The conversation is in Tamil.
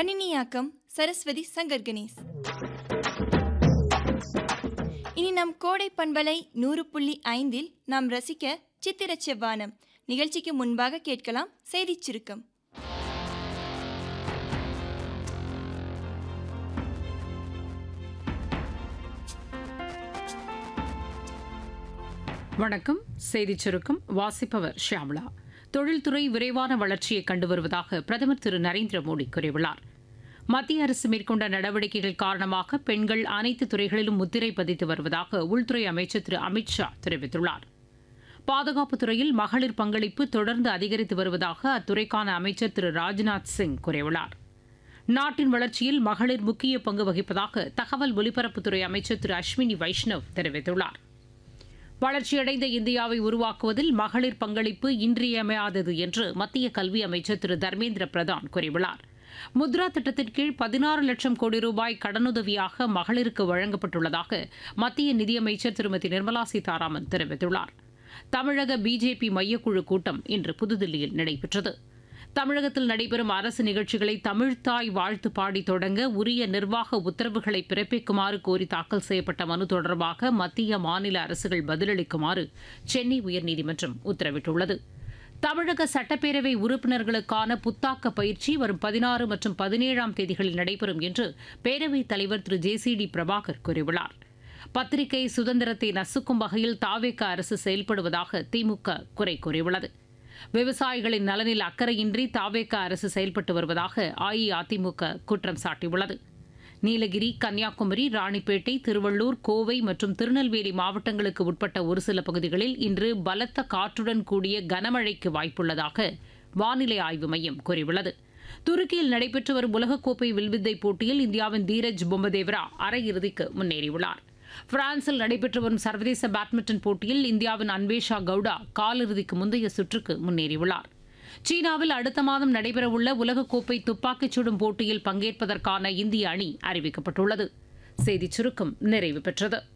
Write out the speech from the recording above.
கணினியாக்கம் சரஸ்வதி சங்கர் கணேஷ் இனி நம் கோடை பண்பலை நூறு புள்ளி ஐந்தில் நாம் ரசிக்க சித்திர செவ்வானம் நிகழ்ச்சிக்கு முன்பாக கேட்கலாம் செய்திச் சுருக்கம் வணக்கம் செய்திச் சுருக்கம் வாசிப்பவர் ஷியாம்லா தொழில்துறை விரைவான வளர்ச்சியை கண்டு வருவதாக பிரதமர் திரு நரேந்திர மோடி கூறியுள்ளார் மத்திய அரசு மேற்கொண்ட நடவடிக்கைகள் காரணமாக பெண்கள் அனைத்து துறைகளிலும் முத்திரை பதித்து வருவதாக உள்துறை அமைச்சர் திரு அமித் ஷா தெரிவித்துள்ளார் பாதுகாப்புத் துறையில் மகளிர் பங்களிப்பு தொடர்ந்து அதிகரித்து வருவதாக அத்துறைக்கான அமைச்சர் திரு ராஜ்நாத் சிங் கூறியுள்ளார் நாட்டின் வளர்ச்சியில் மகளிர் முக்கிய பங்கு வகிப்பதாக தகவல் ஒலிபரப்புத்துறை அமைச்சர் திரு அஸ்வினி வைஷ்ணவ் தெரிவித்துள்ளார் வளர்ச்சியடைந்த இந்தியாவை உருவாக்குவதில் மகளிர் பங்களிப்பு இன்றியமையாதது என்று மத்திய கல்வி அமைச்சர் திரு தர்மேந்திர பிரதான் கூறியுள்ளார் முத்ரா திட்டத்தின் கீழ் பதினாறு லட்சம் கோடி ரூபாய் கடனுதவியாக மகளிருக்கு வழங்கப்பட்டுள்ளதாக மத்திய நிதியமைச்சர் திருமதி நிர்மலா சீதாராமன் தெரிவித்துள்ளார் தமிழக பிஜேபி மையக்குழு கூட்டம் இன்று புதுதில்லியில் நடைபெற்றது தமிழகத்தில் நடைபெறும் அரசு நிகழ்ச்சிகளை தமிழ்தாய் வாழ்த்து பாடி தொடங்க உரிய நிர்வாக உத்தரவுகளை பிறப்பிக்குமாறு கோரி தாக்கல் செய்யப்பட்ட மனு தொடர்பாக மத்திய மாநில அரசுகள் பதிலளிக்குமாறு சென்னை உயர்நீதிமன்றம் உத்தரவிட்டுள்ளது தமிழக சட்டப்பேரவை உறுப்பினர்களுக்கான புத்தாக்க பயிற்சி வரும் பதினாறு மற்றும் பதினேழாம் தேதிகளில் நடைபெறும் என்று பேரவைத் தலைவர் திரு ஜே சி டி பிரபாகர் கூறியுள்ளார் பத்திரிகை சுதந்திரத்தை நசுக்கும் வகையில் தாவேக அரசு செயல்படுவதாக திமுக குறை கூறியுள்ளது விவசாயிகளின் நலனில் அக்கறையின்றி தாவேக அரசு செயல்பட்டு வருவதாக அஇஅதிமுக குற்றம் சாட்டியுள்ளது நீலகிரி கன்னியாகுமரி ராணிப்பேட்டை திருவள்ளூர் கோவை மற்றும் திருநெல்வேலி மாவட்டங்களுக்கு உட்பட்ட ஒரு சில பகுதிகளில் இன்று பலத்த காற்றுடன் கூடிய கனமழைக்கு வாய்ப்புள்ளதாக வானிலை ஆய்வு மையம் கூறியுள்ளது துருக்கியில் நடைபெற்று வரும் உலகக்கோப்பை வில்வித்தை போட்டியில் இந்தியாவின் தீரஜ் பொம்மதேவரா அரையிறுதிக்கு முன்னேறியுள்ளார் பிரான்சில் நடைபெற்று வரும் சர்வதேச பேட்மிண்டன் போட்டியில் இந்தியாவின் அன்வேஷா கவுடா காலிறுதிக்கு முந்தைய சுற்றுக்கு முன்னேறியுள்ளார் சீனாவில் அடுத்த மாதம் நடைபெறவுள்ள உலகக்கோப்பை துப்பாக்கிச் சுடும் போட்டியில் பங்கேற்பதற்கான இந்திய அணி அறிவிக்கப்பட்டுள்ளது செய்திச் சுருக்கம் நிறைவு பெற்றது